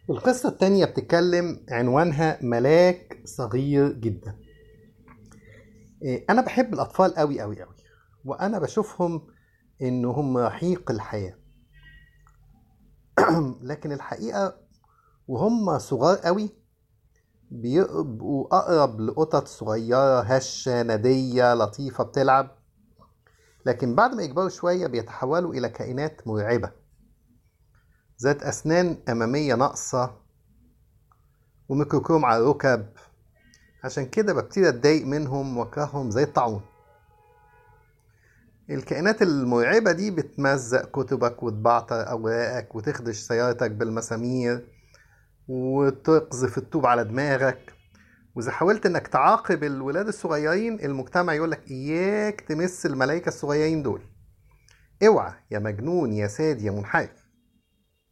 القصة التانية بتتكلم عنوانها ملاك صغير جدا إيه، أنا بحب الأطفال أوي أوي أوي وأنا بشوفهم إن هم رحيق الحياة لكن الحقيقة وهم صغار أوي بيبقوا أقرب لقطط صغيرة هشة ندية لطيفة بتلعب لكن بعد ما يكبروا شوية بيتحولوا إلى كائنات مرعبة ذات أسنان أمامية ناقصة وميكروكروم على الركب عشان كده ببتدي أتضايق منهم وأكرههم زي الطاعون الكائنات المرعبة دي بتمزق كتبك وتبعتر أوراقك وتخدش سيارتك بالمسامير وتقذف الطوب على دماغك وإذا حاولت إنك تعاقب الولاد الصغيرين المجتمع يقولك إياك تمس الملايكة الصغيرين دول اوعى يا مجنون يا ساد يا منحرف